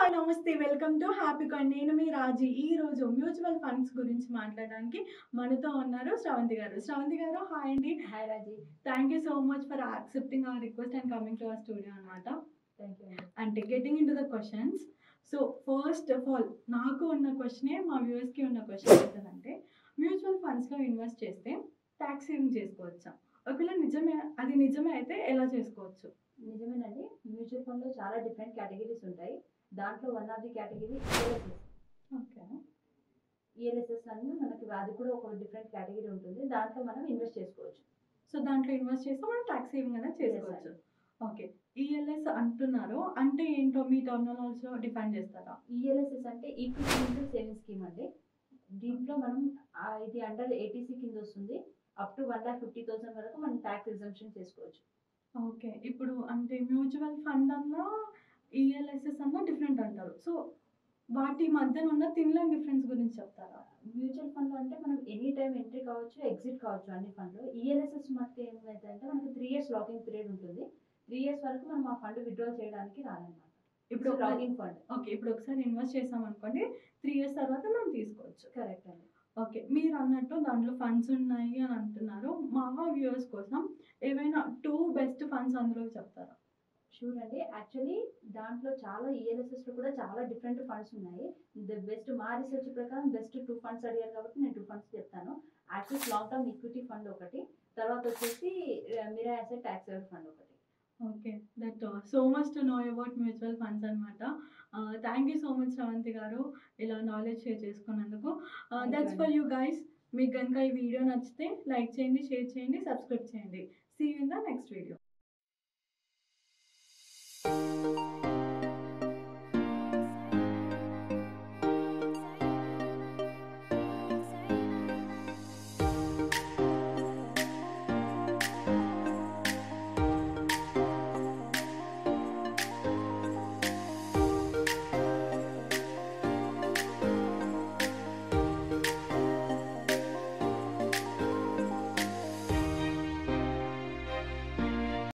నమస్తే welcome to happy coin నేను మీ రాజీ ఈ రోజు మ్యూచువల్ ఫండ్స్ గురించి మాట్లాడడానికి మనతో ఉన్నారు శ్రవంతి గారు శ్రవంతి గారు హాయ్ అండి hi Raji thank you so much for accepting our request and coming to our studio అనమాట థ్యాంక్ యూ అంటే getting in to the questions so first of all నాకు ఉన్న క్వశ్చనే మా వ్యూవర్స్కి ఉన్న క్వశ్చన్ ఏంటంటే మ్యూచువల్ ఫండ్స్లో ఇన్వెస్ట్ చేస్తే ట్యాక్స్ సేవింగ్ చేసుకోవచ్చా ఒకవేళ నిజమే అది నిజమే అయితే ఎలా చేసుకోవచ్చు నిజమేనండి మ్యూచువల్ ఫండ్ లో చాలా డిఫరెంట్ కేటగిరీస్ ఉంటాయి దాంట్లో one of the category ELSS okay ELSS అని మనకి అది కూడా ఒక డిఫరెంట్ కేటగిరీ ఉంటుంది దాంట్లో మనం ఇన్వెస్ట్ చేసుకోవచ్చు సో దాంట్లో ఇన్వెస్ట్ చేస్తే మనం ట్యాక్స్ సేవింగ్ అనేది చేసుకోవచ్చు ఓకే ఈఎల్ఎస్ అంటున్నారు అంటే ఏంటో మీ టర్మినాలజీలో డిఫైన్ చేస్తారా ఈఎల్ఎస్ఎస్ అంటే ఈక్విటీ లిమిటెడ్ సేవింగ్ స్కీమ్ అండి దీంట్లో మనం ఆ, ఇది అండర్ ఏటీసీ కింద వస్తుంది up to one lakh fifty thousand వరకు మనం ట్యాక్స్ ఎగ్జంప్షన్ చేసుకోవచ్చు ఓకే ఇప్పుడు అంటే మ్యూచువల్ ఫండ్ అన్నా ఈఎల్ఎస్ఎస్ అన్నా డిఫరెంట్ అంటారు సో వాటి మధ్యన ఉన్న తినలేని డిఫరెన్స్ గురించి చెప్తారా మ్యూచువల్ ఫండ్ అంటే మనం ఎనీ టైం ఎంట్రీ కావచ్చు ఎగ్జిట్ కావచ్చు అన్ని ఫండ్లో ఈఎల్ఎస్ఎస్ మటుకు ఏమైందంటే మనకి త్రీ ఇయర్స్ లాకింగ్ పీరియడ్ ఉంటుంది త్రీ ఇయర్స్ వరకు మనం ఆ ఫండ్ విత్డ్రా చేయడానికి రాదన్నమాట ఇప్పుడు ఇప్పుడు లాకింగ్ ఫండ్ ఓకే ఇప్పుడు ఒకసారి ఇన్వెస్ట్ చేసాం అనుకోండి త్రీ ఇయర్స్ తర్వాత మనం తీసుకోవచ్చు కరెక్ట్ అండి ఓకే మీరు అన్నట్టు దాంట్లో ఫండ్స్ ఉన్నాయి అని అంటున్నారు మా వ్యూవర్స్ కోసం ఏవైనా టూ బెస్ట్ ఫండ్స్ అందులో చెప్తారా షూర్ అండి యాక్చువల్లీ దాంట్లో చాలా ఈఎల్ఎస్ఎస్ లో కూడా చాలా డిఫరెంట్ ఫండ్స్ ఉన్నాయి ద బెస్ట్ మా రీసెర్చ్ ప్రకారం బెస్ట్ టూ ఫండ్స్ అడిగారు కాబట్టి నేను టూ ఫండ్స్ చెప్తాను Axis long term equity fund ఒకటి తర్వాత వచ్చేసి మిరా యాసెట్ ట్యాక్స్ ఫండ్ ఒకటి okay that so much to know about mutual funds అనమాట thank you so much Sravanthi garu ఇలా నాలెడ్జ్ షేర్ చేసుకున్నందుకు Thank that's you for you guys మీకు కనుక ఈ వీడియో నచ్చితే లైక్ చేయండి షేర్ చేయండి సబ్స్క్రైబ్ చేయండి see in the next video